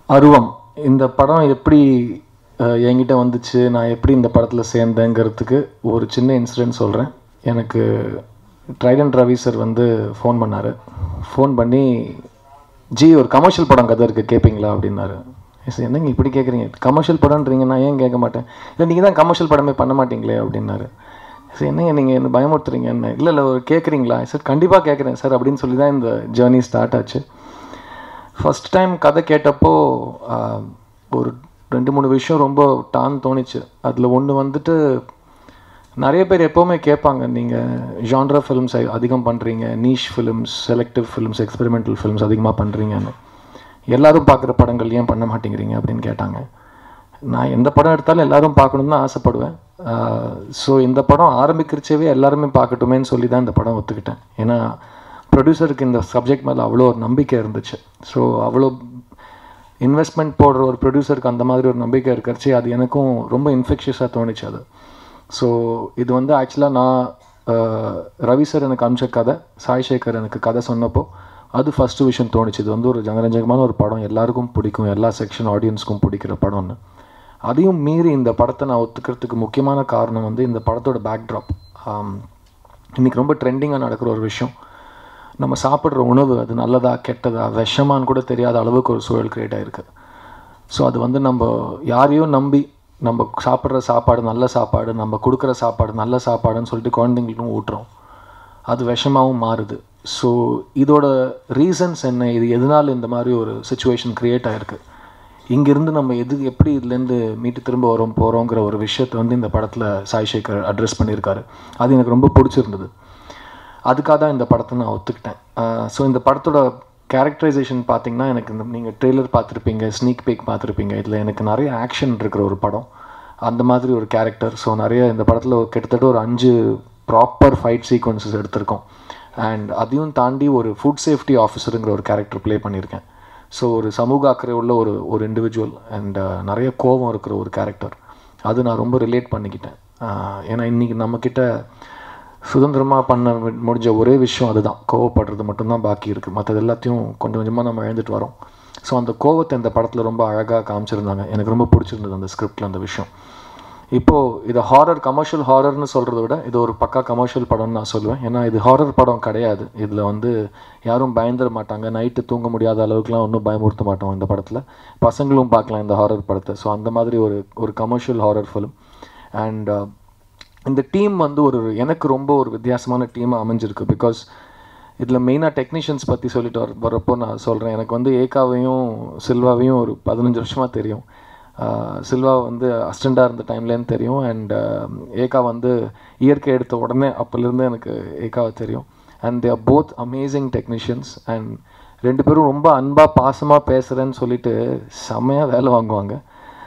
அருவம் இந்த படம் எப்படி அஹ், என்கிட்ட வந்துச்சு நான் எப்படி இந்த படத்தில் சேர்ந்தேங்கிறதுக்கு ஒரு சின்ன இன்சிடென்ட் சொல்கிறேன் எனக்கு ட்ரைடன்ட் ரவி சார் வந்து ஃபோன் பண்ணார் ஃபோன் பண்ணி ஜி ஒரு கமர்ஷியல் படம் கதை இருக்குது கேட்பீங்களா அப்படின்னாரு சார் என்னங்க இப்படி கேட்குறீங்க கமர்ஷியல் படம்ன்றீங்க நான் ஏன் கேட்க மாட்டேன் இல்லை நீங்கள் தான் கமர்ஷியல் படமே பண்ண மாட்டீங்களே அப்படின்னாரு சார் என்னங்க நீங்கள் என்ன பயமுறுத்துறீங்க என்ன இல்லை இல்லை ஒரு கேட்குறீங்களா சார் கண்டிப்பாக கேட்குறேன் சார் அப்படின்னு சொல்லி தான் இந்த ஜேர்னி ஸ்டார்ட் ஆச்சு ஃபஸ்ட் டைம் கதை கேட்டப்போ ஆஹ், ஒரு ரெண்டு மூணு விஷயம் ரொம்ப டான் தோணுச்சு அதில் ஒன்று வந்துட்டு நிறைய பேர் எப்போவுமே கேட்பாங்க நீங்கள் ஜான்ரா ஃபிலிம்ஸ் அதிகம் பண்ணுறீங்க niche films selective films experimental films அதிகமாக பண்ணுறீங்கன்னு எல்லாரும் பார்க்குற படங்கள் ஏன் பண்ண மாட்டேங்கிறீங்க அப்படின்னு கேட்டாங்க நான் எந்த படம் எடுத்தாலும் எல்லாரும் பார்க்கணுன்னு தான் ஆசைப்படுவேன் ஸோ இந்த படம் ஆரம்பிக்கிறச்சவே எல்லாருமே பார்க்கட்டுமேன்னு சொல்லி தான் இந்த படம் ஒத்துக்கிட்டேன் ஏன்னா ப்ரொடியூசருக்கு இந்த சப்ஜெக்ட் மேலே அவ்வளோ ஒரு நம்பிக்கை இருந்துச்சு ஸோ அவ்வளோ இன்வெஸ்ட்மெண்ட் போடுற ஒரு ப்ரொடியூசருக்கு அந்த மாதிரி ஒரு நம்பிக்கை இருக்கிறச்சு அது எனக்கும் ரொம்ப இன்ஃபெக்ஷியஸாக தோணுச்சு அது ஸோ இது வந்து ஆக்சுவலாக நான் அஹ், ரவி சார் எனக்கு அமிச்ச கதை சாய் சேகர் எனக்கு கதை சொன்னப்போ அது ஃபஸ்ட்டு விஷயம் தோணுச்சு இது வந்து ஒரு ஜனரஞ்சகமான ஒரு படம் எல்லாருக்கும் பிடிக்கும் எல்லா செக்ஷன் ஆடியன்ஸ்க்கும் பிடிக்கிற படம்னு அதையும் மீறி இந்த படத்தை நான் ஒத்துக்கிறதுக்கு முக்கியமான காரணம் வந்து இந்த படத்தோட பேக்ட்ராப் இன்றைக்கி ரொம்ப ட்ரெண்டிங்காக நடக்கிற ஒரு விஷயம் நம்ம சாப்பிட்ற உணவு அது நல்லதா கெட்டதா விஷமான்னு கூட தெரியாத அளவுக்கு ஒரு சூழல் கிரியேட் ஆகிருக்கு ஸோ அது வந்து நம்ம யாரையும் நம்பி நம்ம சாப்பிட்ற சாப்பாடு நல்ல சாப்பாடு நம்ம கொடுக்குற சாப்பாடு நல்ல சாப்பாடுன்னு சொல்லிட்டு குழந்தைங்களுக்கும் ஊட்டுறோம் அது விஷமாகவும் மாறுது ஸோ இதோட ரீசன்ஸ் என்ன இது எதனால் இந்த மாதிரி ஒரு சுச்சுவேஷன் க்ரியேட் ஆகிருக்கு இங்கேருந்து நம்ம எது எப்படி இதுலேருந்து மீட்டு திரும்ப வரோம் போகிறோங்கிற ஒரு விஷயத்தை வந்து இந்த படத்தில் சாய் சேகர் அட்ரஸ் பண்ணியிருக்காரு அது எனக்கு ரொம்ப பிடிச்சிருந்தது அதுக்காக தான் இந்த படத்தை நான் ஒத்துக்கிட்டேன் ஸோ இந்த படத்தோட கேரக்டரைசேஷன் பார்த்தீங்கன்னா எனக்கு இந்த நீங்கள் ட்ரெய்லர் பார்த்துருப்பீங்க ஸ்னீக் பேக் பார்த்துருப்பீங்க இதில் எனக்கு நிறைய ஆக்ஷன் இருக்கிற ஒரு படம் அந்த மாதிரி ஒரு கேரக்டர் ஸோ நிறைய இந்த படத்தில் கிட்டத்தட்ட ஒரு அஞ்சு ப்ராப்பர் ஃபைட் சீக்வன்சஸ் எடுத்திருக்கோம் அண்ட் அதையும் தாண்டி ஒரு ஃபுட் சேஃப்டி ஆஃபீஸருங்கிற ஒரு கேரக்டர் ப்ளே பண்ணியிருக்கேன் ஸோ ஒரு சமூக அக்கறை உள்ள ஒரு ஒரு இண்டிவிஜுவல் அண்ட் நிறைய கோபம் இருக்கிற ஒரு கேரக்டர் அது நான் ரொம்ப ரிலேட் பண்ணிக்கிட்டேன் ஆஹ் ஏன்னா இன்றைக்கி நம்மக்கிட்ட சுதந்திரமாக பண்ண வி- முடிஞ்ச ஒரே விஷயம் அதுதான் கோவப்படுறது மட்டும்தான் பாக்கி இருக்குது மற்றது எல்லாத்தையும் கொஞ்சம் கொஞ்சமாக நம்ம இழந்துட்டு வரோம் ஸோ அந்த கோவத்தை இந்த படத்தில் ரொம்ப அழகாக காமிச்சிருந்தாங்க எனக்கு ரொம்ப பிடிச்சிருந்தது அந்த ஸ்கிரிப்டில் அந்த விஷயம் இப்போது இது ஹாரர் கமர்ஷியல் ஹாரர்னு சொல்கிறத விட இது ஒரு பக்கா கமர்ஷியல் படம்னு நான் சொல்லுவேன் ஏன்னா இது ஹாரர் படம் கிடையாது இதில் வந்து யாரும் பயந்துட மாட்டாங்க நைட்டு தூங்க முடியாத அளவுக்குலாம் ஒன்றும் பயமுறுத்த மாட்டோம் இந்த படத்தில் பசங்களும் பார்க்கலாம் இந்த ஹாரர் படத்தை ஸோ அந்த மாதிரி ஒரு ஒரு கமர்ஷியல் ஹாரர் ஃபிலிம் அண்ட் இந்த டீம் வந்து ஒரு எனக்கு ரொம்ப ஒரு வித்தியாசமான டீமாக அமைஞ்சிருக்கு பிகாஸ் இதில் மெயினாக டெக்னீஷியன்ஸ் பற்றி சொல்லிட்டு வர வரப்போ நான் சொல்கிறேன் எனக்கு வந்து ஏகாவையும் சில்வாவையும் ஒரு பதினஞ்சு வருஷமாக தெரியும் ஆஹ் சில்வா வந்து அசிஸ்டண்ட்டாக இருந்த டைம்லேருந்து தெரியும் அண்ட் ஏகா வந்து இயற்கை எடுத்த உடனே அப்போலேருந்து எனக்கு ஏகாவை தெரியும் and they are both amazing technicians and ரெண்டு பேரும் ரொம்ப அன்பாக பாசமாக பேசுகிறேன்னு சொல்லிட்டு செம்மையாக வேலை வாங்குவாங்க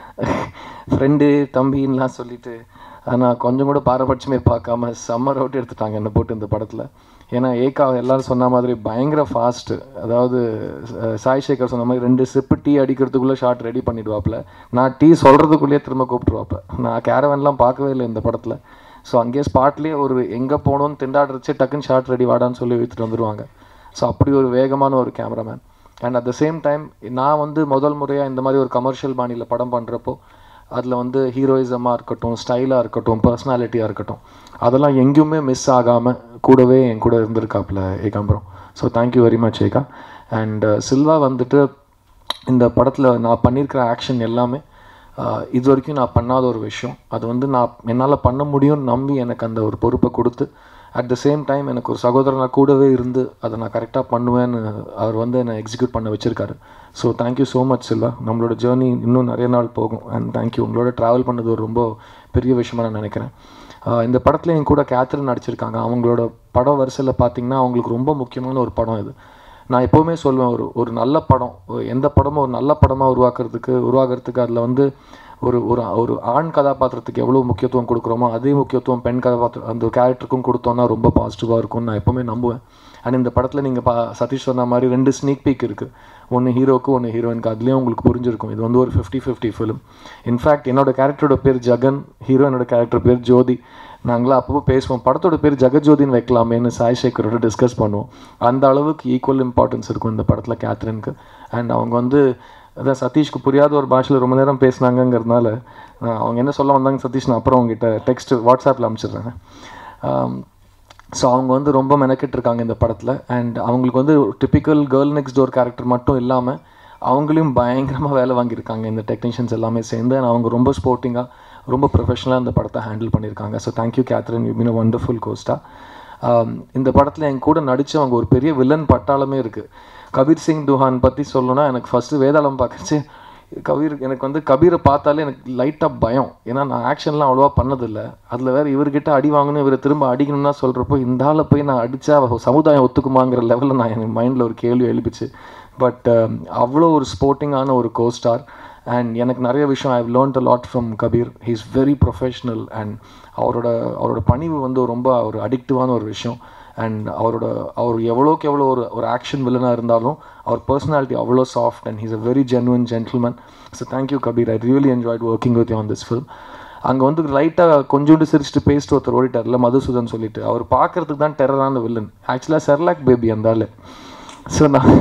ஃப்ரெண்டு தம்பின்லாம் சொல்லிட்டு ஆனால் கொஞ்சம் கூட பாரபட்சமே பார்க்காம செம்ம ரவுட் எடுத்துட்டாங்க என்னை போட்டு இந்த படத்தில் ஏன்னா ஏகா எல்லாரும் சொன்ன மாதிரி பயங்கர ஃபாஸ்ட்டு அதாவது அஹ், சாய் சேகர் சொன்ன மாதிரி ரெண்டு சிப்பு டீ அடிக்கிறதுக்குள்ளே ஷார்ட் ரெடி பண்ணிடுவாப்புல நான் டீ சொல்கிறதுக்குள்ளேயே திரும்ப கூப்பிட்டுருவாப்புல நான் கேரவன்லாம் பார்க்கவே இல்லை இந்த படத்தில் ஸோ அங்கேயே ஸ்பாட்லேயே ஒரு எங்கே போகணும்னு திண்டாடுறச்சே டக்குன்னு ஷார்ட் ரெடி வாடான்னு சொல்லி எடுத்துகிட்டு வந்துடுவாங்க ஸோ அப்படி ஒரு வேகமான ஒரு cameraman and at the same time நான் வந்து முதல் முறையாக இந்த மாதிரி ஒரு கமர்ஷியல் பாணியில் படம் பண்ணுறப்போ அதில் வந்து ஹீரோயிசமாக இருக்கட்டும் ஸ்டைலாக இருக்கட்டும் பர்சனாலிட்டியாக இருக்கட்டும் அதெல்லாம் எங்கேயுமே மிஸ் ஆகாமல் கூடவே என் கூட இருந்திருக்காப்புல Ekambaram so thank you very much Eka and Silva வந்துட்டு இந்த படத்தில் நான் பண்ணியிருக்கிற ஆக்ஷன் எல்லாமே ஆஹ், இது வரைக்கும் நான் பண்ணாத ஒரு விஷயம் அது வந்து நான் என்னால் பண்ண முடியும்னு நம்பி எனக்கு அந்த ஒரு பொறுப்பை கொடுத்து அட் த சேம் டைம் எனக்கு ஒரு சகோதரனாக கூடவே இருந்து அதை நான் கரெக்டாக பண்ணுவேன்னு அவர் வந்து என்னை எக்ஸிக்யூட் பண்ண வச்சுருக்காரு so thank you so much Silva நம்மளோட ஜேர்னி இன்னும் நிறைய நாள் போகும் அண்ட் தேங்க்யூ உங்களோட ட்ராவல் பண்ணது ஒரு ரொம்ப பெரிய விஷயமா நான் நினைக்கிறேன் ஆஹ் இந்த படத்தில் என் கூட கேத்ரின் நடிச்சிருக்காங்க அவங்களோட படம் வரிசையில் பார்த்தீங்கன்னா அவங்களுக்கு ரொம்ப முக்கியமான ஒரு படம் இது நான் எப்போவுமே சொல்லுவேன் ஒரு ஒரு நல்ல படம் ஒரு எந்த படமும் ஒரு நல்ல படமாக உருவாக்குறதுக்கு உருவாக்குறதுக்கு அதில் வந்து ஒரு ஒரு ஒரு ஆண் கதாபாத்திரத்துக்கு எவ்வளோ முக்கியத்துவம் கொடுக்குறோமோ அதே முக்கியத்துவம் பெண் கதாபாத்திரம் அந்த கேரக்டருக்கும் கொடுத்தோன்னா ரொம்ப பாசிட்டிவாக இருக்கும்னு நான் எப்போவுமே நம்புவேன் அண்ட் இந்த படத்தில் நீங்கள் பா சதீஷ் சொன்ன மாதிரி ரெண்டு ஸ்னீக் பீக் இருக்குது ஒன்று ஹீரோக்கு ஒன்று ஹீரோயினுக்கு அதுலேயும் உங்களுக்கு புரிஞ்சிருக்கும் இது வந்து ஒரு ஃபிஃப்டி ஃபிஃப்டி ஃபிலிம் இன்ஃபேக்ட் என்னோட கேரக்டரோட பேர் ஜகன் ஹீரோயினோட கேரக்டர் பேர் ஜோதி நாங்களாம் அப்பப்போ பேசுவோம் படத்தோட பேர் ஜெகஜோதின்னு வைக்கலாமேன்னு சாய் சேகரோட டிஸ்கஸ் பண்ணுவோம் அந்த அளவுக்கு ஈக்குவல் இம்பார்ட்டன்ஸ் இருக்கும் இந்த படத்தில் கேத்ரினுக்கு அண்ட் அவங்க வந்து அதான் சதீஷ்க்கு புரியாத ஒரு பாஷையில் ரொம்ப நேரம் பேசினாங்கங்கிறதுனால நான் அவங்க என்ன சொல்ல வந்தாங்க சதீஷ் நான் அப்புறம் அவங்ககிட்ட டெக்ஸ்ட் வாட்ஸ்அப்பில் அனுப்பிச்சிடுறேன் ஸோ அவங்க வந்து ரொம்ப மெனக்கெட்டு இருக்காங்க இந்த படத்தில் அண்ட் அவங்களுக்கு வந்து typical girl next door character மட்டும் இல்லாமல் அவங்களையும் பயங்கரமாக வேலை வாங்கியிருக்காங்க இந்த டெக்னீஷியன்ஸ் எல்லாமே சேர்ந்து and அவங்க ரொம்ப ஸ்போர்ட்டிங்காக ரொம்ப ப்ரொஃபஷனலாக இந்த படத்தை ஹேண்டில் பண்ணியிருக்காங்க so thank you Catherine you mean wonderful costar இந்த படத்தில் என் கூட நடித்தவங்க ஒரு பெரிய வில்லன் பட்டாளமே இருக்குது கபீர் சிங் துஹான் பற்றி சொல்லணும்னா எனக்கு ஃபஸ்ட்டு வேதாளம் பார்க்கச்சு கபீர் எனக்கு வந்து கபீரை பார்த்தாலே எனக்கு லைட்டாக பயம் ஏன்னா நான் ஆக்ஷன்லாம் அவ்வளோவா பண்ணதில்லை அதில் வேறு இவர்கிட்ட அடி வாங்கணும் இவரை திரும்ப அடிக்கணும்னா சொல்கிறப்போ இந்த ஆளை போய் நான் அடித்தா சமுதாயம் ஒத்துக்குமாங்கிற லெவலில் நான் என் மைண்டில் ஒரு கேள்வி எழுப்பிச்சு பட் அவ்வளோ ஒரு ஸ்போர்ட்டிங்கான ஒரு கோ ஸ்டார் அண்ட் எனக்கு நிறைய விஷயம் I learned a lot from Kabir he is very professional and அவரோட அவரோட பணிவு வந்து ரொம்ப ஒரு அடிக்டிவான ஒரு விஷயம் அண்ட் அவரோட அவர் எவ்வளோக்கு எவ்வளோ ஒரு ஒரு ஆக்ஷன் வில்லனாக இருந்தாலும் அவர் பர்சனாலிட்டி அவ்வளோ soft and he's a very genuine gentleman so thank you Kabir I really enjoyed working with on this film அங்கே வந்து லைட்டாக கொஞ்சோண்டு சிரிச்சுட்டு பேசிட்டு ஒருத்தர் ஓடிட்டார்ல மதுசூதன் சொல்லிட்டு அவர் பார்க்கறதுக்கு தான் டெரரான வில்லன் ஆக்சுவலாக செர்லாக் பேபி அந்த ஆள் ஸோ நான்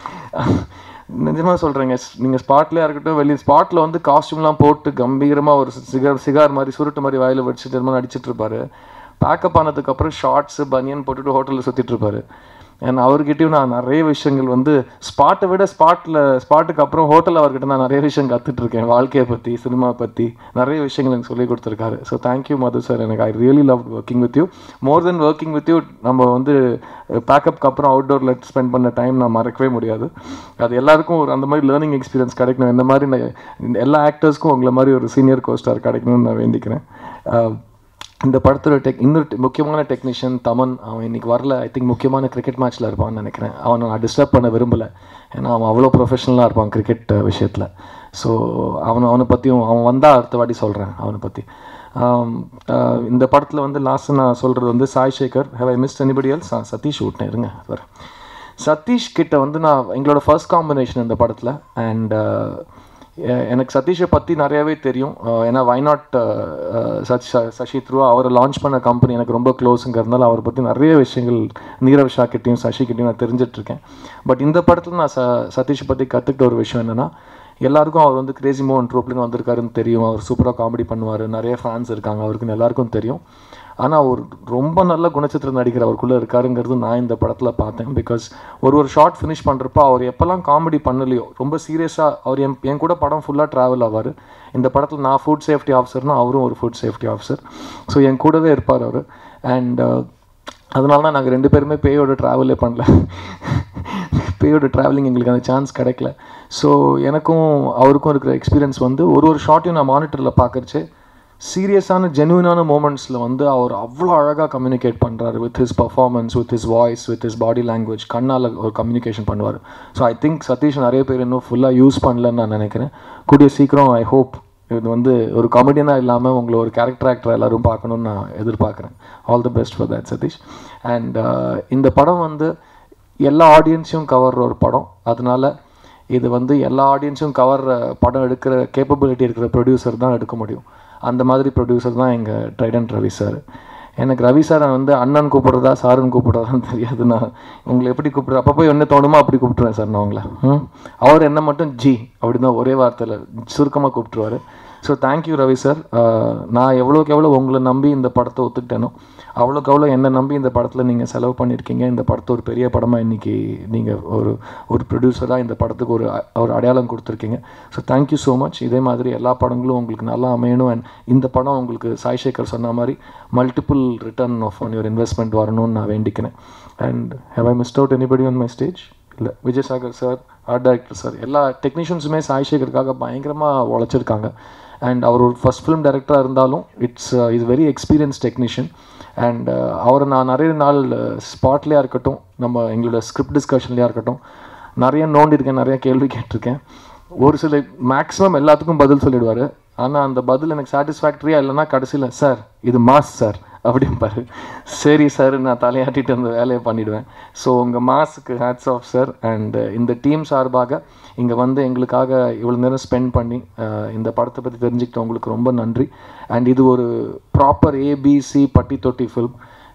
நிஜமாக சொல்கிறேங்க நீங்கள் ஸ்பாட்லேயே இருக்கட்டும் வெளியே ஸ்பாட்டில் வந்து காஸ்டியூம்லாம் போட்டு கம்பீரமாக ஒரு சிகார் சிகார் மாதிரி சுருட்டு மாதிரி வாயில் வச்சுட்டு மாதிரி அடிச்சிட்டு இருப்பாரு பேக்கப் ஆனதுக்கப்புறம் ஷார்ட்ஸு பனியன் போட்டுட்டு ஹோட்டலில் சுற்றிட்டு இருப்பாரு ஏன்னா அவர்கிட்டயும் நான் நிறைய விஷயங்கள் வந்து ஸ்பாட்டை விட ஸ்பாட்டில் ஸ்பாட்டுக்கு அப்புறம் ஹோட்டல் அவர்கிட்ட நான் நிறைய விஷயம் கற்றுட்டு இருக்கேன் வாழ்க்கையை பற்றி சினிமா பற்றி நிறைய விஷயங்கள் எனக்கு சொல்லி கொடுத்துருக்காரு ஸோ தேங்க்யூ மது சார் எனக்கு I really love working with you more then working with you நம்ம வந்து பேக்கப்க்கு அப்புறம் அவுட்டோரில் ஸ்பெண்ட் பண்ண டைம் நான் மறக்கவே முடியாது அது எல்லாருக்கும் ஒரு அந்த மாதிரி லேர்னிங் எக்ஸ்பீரியன்ஸ் கிடைக்கணும் இந்த மாதிரி நான் எல்லா ஆக்டர்ஸ்க்கும் உங்களை மாதிரி ஒரு சீனியர் கோஸ்டார் கிடைக்கணும்னு நான் வேண்டிக்கிறேன் இந்த படத்தோட டெக் இன்னொரு முக்கியமான டெக்னீஷியன் தமன் அவன் இன்னைக்கு வரல ஐ திங்க் முக்கியமான கிரிக்கெட் மேட்ச்சில் இருப்பான்னு நினைக்கிறேன் அவனை நான் டிஸ்டர்ப் பண்ண விரும்பலை ஏன்னா அவன் அவ்வளோ ப்ரொஃபஷனலாக இருப்பான் கிரிக்கெட் விஷயத்தில் ஸோ அவனை அவனை பற்றியும் அவன் வந்தால் அடுத்த வாட்டி சொல்கிறேன் அவனை பற்றி இந்த படத்தில் வந்து லாஸ்ட் நான் சொல்கிறது வந்து Sai Sekar have I missed anybody else Sathish விட்டேன் இருங்க வர சதீஷ் கிட்ட வந்து நான் எங்களோட ஃபர்ஸ்ட் காம்பினேஷன் இந்த படத்தில் அண்ட் எனக்கு சதீஷை பற்றி நிறையாவே தெரியும் ஏன்னா வைநாட் சச் சசி த்ரூ அவரை லான்ச் பண்ண கம்பெனி எனக்கு ரொம்ப க்ளோஸுங்கிறதுனால அவரை பற்றி நிறைய விஷயங்கள் நீரவ் ஷா கிட்டையும் சசி கிட்டையும் நான் தெரிஞ்சிட்ருக்கேன் பட் இந்த படத்தில் நான் ச சதீஷை பற்றி கற்றுக்கிட்ட ஒரு விஷயம் என்னென்னா எல்லாருக்கும் அவர் வந்து கிரேசி மோகன் ட்ரூப்லேருந்து வந்திருக்காருன்னு தெரியும் அவர் சூப்பராக காமெடி பண்ணுவார் நிறைய ஃபேன்ஸ் இருக்காங்க அவருக்குன்னு எல்லாருக்கும் தெரியும் ஆனால் அவர் ரொம்ப நல்ல குணச்சித்திரம் நடிகர் அவருக்குள்ளே இருக்காருங்கிறது நான் இந்த படத்தில் பார்த்தேன் பிகாஸ் ஒரு ஒரு ஷார்ட் ஃபினிஷ் பண்ணுறப்போ அவர் எப்போல்லாம் காமெடி பண்ணலையோ ரொம்ப சீரியஸாக அவர் என் என் கூட படம் ஃபுல்லாக ட்ராவல் ஆவார் இந்த படத்தில் நான் ஃபுட் சேஃப்டி ஆஃபீஸர்னா அவரும் ஒரு ஃபுட் சேஃப்டி ஆஃபீஸர் ஸோ என் கூடவே இருப்பார் அவர் அண்ட் அதனால தான் நாங்கள் ரெண்டு பேருமே பேயோட ட்ராவலே பண்ணல பேயோட ட்ராவலிங் எங்களுக்கு அந்த சான்ஸ் கிடைக்கல ஸோ எனக்கும் அவருக்கும் இருக்கிற எக்ஸ்பீரியன்ஸ் வந்து ஒரு ஒரு ஷார்ட்டையும் நான் மானிட்டரில் பார்க்குறச்சு சீரியஸான ஜென்யூனான மூமெண்ட்ஸில் வந்து அவர் அவ்வளோ அழகாக கம்யூனிகேட் பண்ணுறாரு with his performance with his voice with his body language கண்ணால் ஒரு கம்யூனிகேஷன் பண்ணுவார் ஸோ ஐ திங்க் சதீஷ் நிறைய பேர் இன்னும் ஃபுல்லாக யூஸ் பண்ணலன்னு நான் நினைக்கிறேன் கூடிய சீக்கிரம் ஐ ஹோப் இது வந்து ஒரு காமெடியனாக இல்லாமல் உங்களை ஒரு கேரக்டர் ஆக்டர் எல்லோரும் பார்க்கணுன்னு நான் எதிர்பார்க்குறேன் all the best for that Sathish and இந்த படம் வந்து எல்லா ஆடியன்ஸையும் கவர்ற ஒரு படம் அதனால இது வந்து எல்லா ஆடியன்ஸும் கவர்ற படம் எடுக்கிற கேப்பபிலிட்டி இருக்கிற ப்ரொடியூசர் தான் எடுக்க முடியும் அந்த மாதிரி ப்ரொடியூசர் தான் எங்கள் ட்ரைடன்ட் ரவி சார் எனக்கு ரவி சாரை வந்து அண்ணன் கூப்பிட்றதா சாருன்னு கூப்பிட்றதான்னு தெரியாது நான் உங்களை எப்படி கூப்பிட்றேன் அப்போ போய் என்ன தோணுமோ அப்படி கூப்பிட்ருவேன் சார் நான் உங்களை ம் அவர் என்ன மட்டும் ஜி அப்படி தான் ஒரே வார்த்தையில் சுருக்கமாக கூப்பிட்ருவாரு ஸோ தேங்க்யூ ரவி சார் நான் எவ்வளோக்கு எவ்வளோ உங்களை நம்பி இந்த படத்தை ஒத்துக்கிட்டேனோ அவ்வளோக்கு அவ்வளோ என்னை நம்பி இந்த படத்தில் நீங்கள் செலவு பண்ணியிருக்கீங்க இந்த படத்தை ஒரு பெரிய படமாக இன்றைக்கி நீங்கள் ஒரு ஒரு ப்ரொடியூசராக இந்த படத்துக்கு ஒரு ஒரு அடையாளம் கொடுத்துருக்கீங்க ஸோ தேங்க்யூ ஸோ மச் இதே மாதிரி எல்லா படங்களும் உங்களுக்கு நல்லா அமையணும் அண்ட் இந்த படம் உங்களுக்கு சாய் சேகர் சொன்ன மாதிரி multiple return of on your investment வரணும்னு நான் வேண்டிக்கிறேன் and have I missed out anybody on my stage இல்லை Vijayasagar sir art director sir எல்லா டெக்னீஷியன்ஸுமே சாய் சேகருக்காக பயங்கரமாக உழைச்சிருக்காங்க அண்ட் அவர் ஒரு ஃபஸ்ட் ஃபிலிம் டைரக்டராக இருந்தாலும் it's is very experience technician and அவரை நான் நிறைய நாள் ஸ்பாட்லேயா இருக்கட்டும் நம்ம எங்களோட ஸ்கிரிப்ட் டிஸ்கஷன்லேயா இருக்கட்டும் நிறைய நோண்டிருக்கேன் நிறைய கேள்வி கேட்டிருக்கேன் ஒரு சில மேக்ஸிமம் எல்லாத்துக்கும் பதில் சொல்லிடுவார் ஆனால் அந்த பதில் எனக்கு சாட்டிஸ்ஃபேக்டரியாக இல்லைன்னா கடைசியில் சார் இது மாஸ் சார் அப்படிம்பாரு சரி சார் நான் தலையாட்டிட்டு அந்த வேலையை பண்ணிவிடுவேன் ஸோ உங்கள் மாஸுக்கு ஹேட்ஸ் ஆஃப் சார் அண்ட் இந்த டீம் சார்பாக இங்கே வந்து எங்களுக்காக இவ்வளோ நேரம் ஸ்பெண்ட் பண்ணி இந்த படத்தை பற்றி தெரிஞ்சுக்கிட்ட உங்களுக்கு ரொம்ப நன்றி அண்ட் இது ஒரு ப்ராப்பர் ஏபிசி பட்டி தொட்டி ஃபில்ம்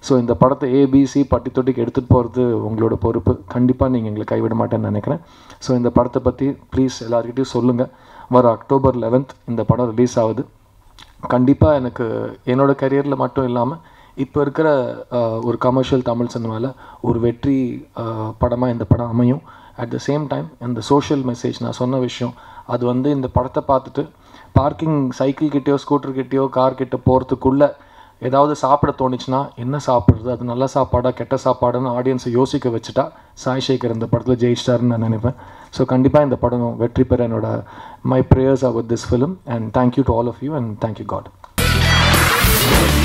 ஸோ இந்த படத்தை ஏபிசி பட்டி தொட்டிக்கு எடுத்துகிட்டு போகிறது உங்களோட பொறுப்பு கண்டிப்பாக நீங்கள் எங்களை கைவிட மாட்டேன்னு நினைக்கிறேன் ஸோ இந்த படத்தை பற்றி ப்ளீஸ் எல்லாருக்கிட்டையும் சொல்லுங்கள் வர அக்டோபர் லெவன்த் இந்த படம் ரிலீஸ் ஆகுது கண்டிப்பாக எனக்கு என்னோடய கரியரில் மட்டும் இல்லாமல் இப்போ இருக்கிற ஆஹ், ஒரு கமர்ஷியல் தமிழ் சினிமாவில் ஒரு வெற்றி படமாக இந்த படம் அமையும் அட் த சேம் டைம் இந்த சோஷியல் மெசேஜ் நான் சொன்ன விஷயம் அது வந்து இந்த படத்தை பார்த்துட்டு பார்க்கிங் சைக்கிள் கிட்டேயோ ஸ்கூட்டர் கிட்டேயோ கார் கிட்ட போகிறதுக்குள்ளே ஏதாவது சாப்பிட தோணுச்சுன்னா என்ன சாப்பிட்றது அது நல்ல சாப்பாடா கெட்ட சாப்பாடுன்னு ஆடியன்ஸை யோசிக்க வச்சுட்டா சாய் சேகர் இந்த படத்தில் ஜெயிச்சிட்டாருன்னு நான் நினைப்பேன் ஸோ கண்டிப்பாக இந்த படம் வெற்றி பெற என்னோட my prayers are with this film and thank you to all of you and thank you God